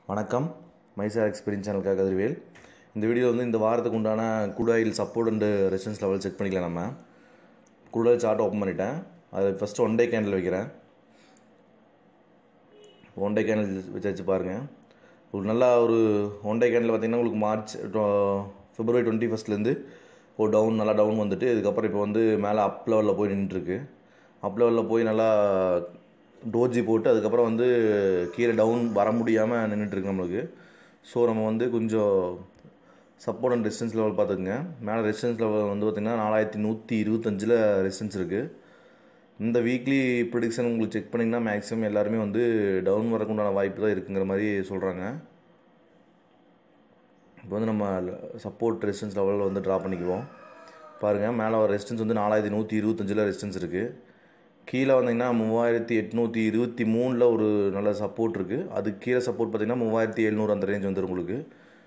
வணக்கம் மைசார் எக்ஸ்பீரியன்ஸ் சேனலுக்காக கதிர்வேல் இந்த வீடியோ வந்து இந்த வாரத்துக்கு உண்டான crude oil support and resistance level check பண்ணிக்கலாம் நம்ம குட் ஆயில் சார்ட் ஓப்பன் பண்ணிட்டேன் அது ஃபஸ்ட்டு ஒன் டே கேண்டில் வைக்கிறேன் ஒன் டே கேண்டில் வச்சு வச்சு பாருங்கள் உங்களுக்கு நல்லா ஒரு ஒன் டே கேண்டில் பார்த்தீங்கன்னா உங்களுக்கு மார்ச் பிப்ரவரி டுவெண்ட்டி ஃபஸ்ட்லேருந்து ஒரு டவுன் நல்லா டவுன் வந்துட்டு இதுக்கப்புறம் இப்போ வந்து மேலே அப் லெவலில் போய் நின்றுட்டுருக்கு அப் லெவலில் போய் நல்லா டோஜி போட்டு அதுக்கப்புறம் வந்து கீழே டவுன் வர முடியாமல் நின்றுட்டுருக்கு நம்மளுக்கு ஸோ நம்ம வந்து கொஞ்சம் சப்போர்ட் அண்ட் ரெசிஸ்டன்ஸ் லெவல் பார்த்துக்குங்க மேலே ரெசிஸ்டன்ஸ் லெவல் வந்து பார்த்திங்கன்னா நாலாயிரத்தி நூற்றி இருபத்தஞ்சில் ரெசிஸ்டன்ஸ் இருக்குது இந்த வீக்லி ப்ரிடிக்ஷன் உங்களுக்கு செக் பண்ணிங்கன்னா மேக்ஸிமம் எல்லாருமே வந்து டவுன் வரக்குண்டான வாய்ப்பு தான் இருக்குங்கிற மாதிரி சொல்கிறாங்க இப்போ வந்து நம்ம சப்போர்ட் ரெசிஸ்டன்ஸ் லெவலில் வந்து ட்ரா பண்ணிக்குவோம் பாருங்கள் மேலே ஒரு ரெசிஸ்டன்ஸ் வந்து நாலாயிரத்தி நூற்றி இருபத்தஞ்சில் ரெசிஸ்டன்ஸ் இருக்குது கீழே வந்தீங்கன்னா மூவாயிரத்தி எட்நூற்றி இருபத்தி மூணில் ஒரு நல்ல சப்போர்ட் இருக்குது அதுக்கு கீழே சப்போர்ட் பார்த்திங்கன்னா மூவாயிரத்தி எழுநூறு அந்த ரேஞ்ச் வந்துடும் உங்களுக்கு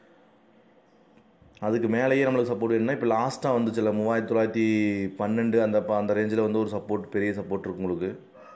அதுக்கு மேலேயே நம்மளுக்கு சப்போர்ட் வேணும்னா இப்போ லாஸ்ட்டாக வந்துச்சுல மூவாயிரத்தி தொள்ளாயிரத்தி பன்னெண்டு அந்த ப- அந்த ரேஞ்சில் வந்து ஒரு சப்போர்ட் பெரிய சப்போர்ட் இருக்கு உங்களுக்கு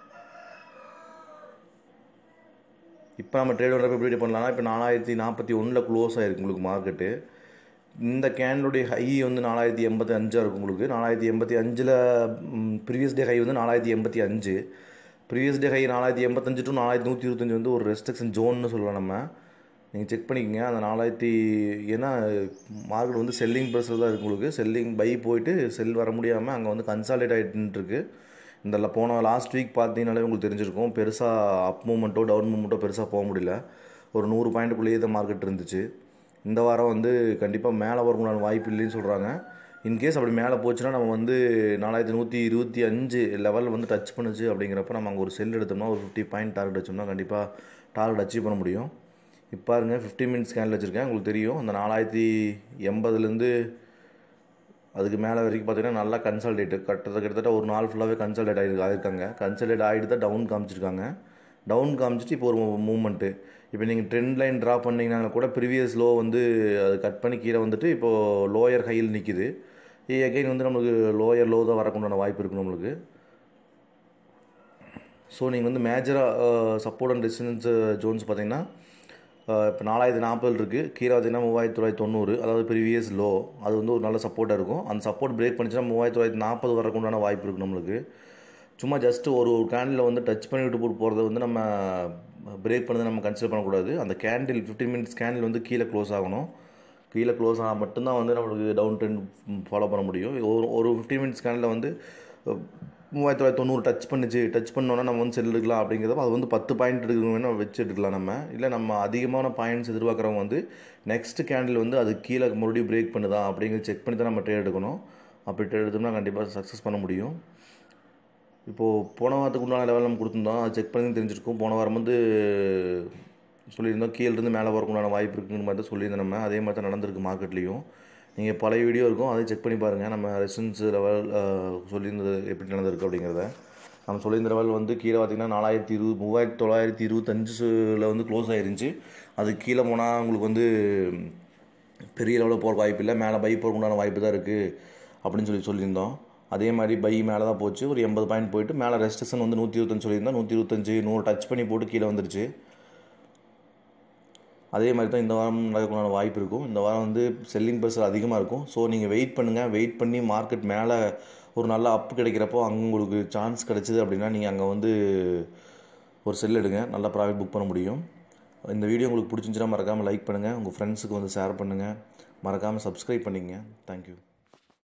இப்போ நம்ம ட்ரேட் பண்ணுறப்ப எப்படி பண்ணலாம்னா இப்போ நாலாயிரத்தி நாற்பத்தி ஒன்றில் க்ளோஸ் ஆகிருக்கு உங்களுக்கு மார்க்கெட்டு இந்த கேனுடைய ஹை வந்து நாலாயிரத்தி எண்பத்தி அஞ்சாக இருக்கும் உங்களுக்கு நாலாயிரத்தி எண்பத்தி அஞ்சில் ப்ரீவியஸ் டே ஹை வந்து நாலாயிரத்தி எண்பத்தி அஞ்சு ப்ரீவியஸ் டே ஹை நாலாயிரத்தி எண்பத்தஞ்சு டு நாலாயிரத்தி நூற்றி இருபத்தஞ்சு வந்து ஒரு ரெஸ்ட்ரிக்ஷன் ஜோன்னு சொல்லலாம் நம்ம நீங்கள் செக் பண்ணிக்கோங்க அந்த நாலாயிரத்தி ஏன்னா மார்க்கெட் வந்து செல்லிங் ப்ரெஸில் தான் இருக்கு உங்களுக்கு செல்லிங் பை போயிட்டு செல் வர முடியாமல் அங்கே வந்து கன்சால்டேட் ஆகிட்டு இருக்கு இந்த ல- போன லாஸ்ட் வீக் பார்த்தீங்கனாலே உங்களுக்கு தெரிஞ்சிருக்கும் பெருசாக அப் மூமெண்ட்டோ டவுன் மூமெண்ட்டோ பெருசாக போக முடியல ஒரு நூறு பாயிண்ட்டுக்குள்ளேயே தான் மார்க்கெட் இருந்துச்சு இந்த வாரம் வந்து கண்டிப்பாக மேலே வரக்கூடாத வாய்ப்பு இல்லைன்னு சொல்கிறாங்க இன்கேஸ் அப்படி மேலே போச்சுன்னா நம்ம வந்து நாலாயிரத்தி நூற்றி இருபத்தி அஞ்சு லெவல் வந்து டச் பண்ணுச்சு அப்படிங்கிறப்ப நம்ம அங்கே ஒரு செல் எடுத்தோம்னா ஒரு ஃபிஃப்டி பாயிண்ட் டார்கெட் வச்சோம்னா கண்டிப்பாக டார்கெட் அச்சீவ் பண்ண முடியும் இப்போ பாருங்க ஃபிஃப்டி மினிட்ஸ் ஸ்கேனில் வச்சுருக்கேன் உங்களுக்கு தெரியும் அந்த நாலாயிரத்தி எண்பதுலேருந்து அதுக்கு மேலே வரைக்கும் பார்த்தீங்கன்னா நல்லா கன்சல்டேட் கட்டத்தை கிட்டத்தட்ட ஒரு நாள் ஃபுல்லாகவே கன்சல்டேட் ஆகி ஆயிருக்காங்க கன்சல்டேட் ஆகிட்டு தான் டவுன் காமிச்சிருக்காங்க டவுன் காமிச்சிட்டு இப்போ ஒரு மூமெண்ட்டு இப்போ நீங்கள் ட்ரெண்ட் லைன் ட்ரா பண்ணிங்கன்னா கூட ப்ரீவியஸ் லோ வந்து அது கட் பண்ணி கீழே வந்துட்டு இப்போது லோயர் ஹையில் நிற்கிது எகைன் வந்து நம்மளுக்கு லோயர் லோ தான் வரக்குண்டான வாய்ப்பு இருக்குது நம்மளுக்கு ஸோ நீங்கள் வந்து மேஜராக சப்போர்ட் அண்ட் ரெசிடன்ஸ் ஜோன்ஸ் பார்த்தீங்கன்னா இப்போ நாலாயிரத்தி நாற்பது இருக்குது கீழே பார்த்தீங்கன்னா மூவாயிரத்தி தொள்ளாயிரத்தி தொண்ணூறு அதாவது ப்ரீவியஸ் லோ அது வந்து ஒரு நல்ல சப்போர்ட்டாக இருக்கும் அந்த சப்போர்ட் பிரேக் பண்ணிச்சுன்னா மூவாயிரத்தி தொள்ளாயிரத்தி நாற்பது வரக்கு உண்டான வாய்ப்பு இருக்குது நம்மளுக்கு சும்மா ஜஸ்ட் ஒரு கேண்டில் வந்து டச் பண்ணி விட்டு போட்டு போகிறத வந்து நம்ம பிரேக் பண்ணதை நம்ம கன்சிடர் பண்ணக்கூடாது அந்த கேண்டில் ஃபிஃப்டீன் மினிட்ஸ் கேண்டில் வந்து கீழே க்ளோஸ் ஆகணும் கீழே க்ளோஸ் ஆனால் மட்டும்தான் வந்து நம்மளுக்கு டவுன் ட்ரெண்ட் ஃபாலோ பண்ண முடியும் ஒரு ஒரு ஃபிஃப்டீன் மினிட்ஸ் கேண்டில் வந்து அஹ், மூவாயிரத்தி தொள்ளாயிரத்தி தொண்ணூறு டச் பண்ணுச்சு டச் பண்ணோன்னா நம்ம வந்து செல் எடுக்கலாம் அப்படிங்கிறப்ப அது வந்து பத்து பாயிண்ட் எடுக்கணும் வேணால் வச்சு எடுக்கலாம் நம்ம இல்லை நம்ம அதிகமான பாயிண்ட்ஸ் எதிர்பார்க்குறவங்க வந்து நெக்ஸ்ட் கேண்டில் வந்து அது கீழே மறுபடியும் பிரேக் பண்ணுதா அப்படிங்கிறது செக் பண்ணி தான் நம்ம ட்ரேட் எடுக்கணும் அப்படி ட்ரேட் எடுத்தோம்னா கண்டிப்பாக சக்ஸஸ் பண்ண முடியும் இப்போது போன வாரத்துக்கு உண்டான லெவல் நம்ம கொடுத்துருந்தோம் அது செக் பண்ணி தெரிஞ்சிருக்கும் போன வாரம் வந்து சொல்லியிருந்தோம் கீழ இருந்து மேலே வரக்குண்டான வாய்ப்பு இருக்குங்கிற மாதிரி தான் சொல்லியிருந்தோம் நம்ம அதே மாதிரி தான் நடந்திருக்கு மார்க்கெட்லேயும் நீங்கள் பழைய வீடியோ இருக்கும் அதை செக் பண்ணி பாருங்கள் நம்ம ரெசன்ஸ் லெவல் சொல்லியிருந்தது எப்படி நடந்திருக்கு அப்படிங்கிறத நம்ம சொல்லியிருந்த லெவல் வந்து கீழே பார்த்தீங்கன்னா நாலாயிரத்தி இருபது மூவாயிரத்தி தொள்ளாயிரத்தி இருபத்தஞ்சில் வந்து க்ளோஸ் ஆயிருந்துச்சு அது கீழே போனால் உங்களுக்கு வந்து பெரிய லெவலில் போகிற வாய்ப்பு இல்லை மேலே பை போகிறதுக்குண்டான வாய்ப்பு தான் இருக்குது அப்படின்னு சொல்லி சொல்லியிருந்தோம் அதே மாதிரி பை மேலே தான் போச்சு ஒரு எண்பது பாயிண்ட் போயிட்டு மேலே ரெஸ்ட்ரிக்ஷன் வந்து நூற்றி இருபத்தஞ்சு சொல்லியிருந்தோம் நூற்றி இருபத்தஞ்சு நூறு டச் பண்ணி போட்டு கீழே வந்துருச்சு அதே மாதிரி தான் இந்த வாரம் நடக்கக்கூடிய வாய்ப்பு இருக்கும் இந்த வாரம் வந்து செல்லிங் ப்ரெஷர் அதிகமாக இருக்கும் ஸோ நீங்கள் வெயிட் பண்ணுங்கள் வெயிட் பண்ணி மார்க்கெட் மேலே ஒரு நல்ல அப் கிடைக்கிறப்போ அங்கே உங்களுக்கு சான்ஸ் கிடைச்சிது அப்படின்னா நீங்கள் அங்கே வந்து ஒரு செல் எடுங்க நல்லா ப்ராஃபிட் புக் பண்ண முடியும் இந்த வீடியோ உங்களுக்கு பிடிச்சிருந்துச்சுன்னா மறக்காமல் லைக் பண்ணுங்கள் உங்கள் ஃப்ரெண்ட்ஸுக்கு வந்து ஷேர் பண்ணுங்கள் மறக்காமல் சப்ஸ்கிரைப் பண்ணிக்கங்க தேங்க்யூ